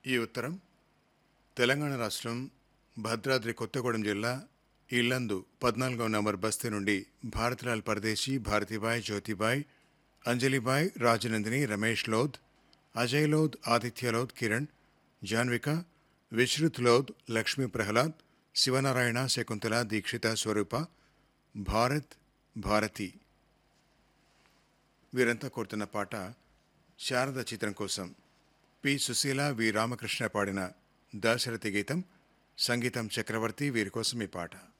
ఈ ఉత్తరం తెలంగాణ రాష్ట్రం భద్రాద్రి కొత్తగూడెం జిల్లా ఇల్లందు పద్నాలుగో నంబర్ బస్తీ నుండి భారతిలాల్ పరదేశీ భారతిబాయ్ జ్యోతిబాయ్ అంజలిబాయ్ రాజనందిని రమేష్ లోద్ అజయ్ లోద్ ఆదిత్య లోద్ కిరణ్ జాన్విక విశ్రుత్ లోద్ లక్ష్మీ ప్రహ్లాద్ శివనారాయణ శకుంతల దీక్షిత స్వరూప భారత్ భారతి వీరంతా కోరుతున్న పాట శారద చిత్రం కోసం పి సుశీల వి రామకృష్ణ పాడిన దాశరథి గీతం సంగీతం చక్రవర్తి వీరి కోసం ఈ పాట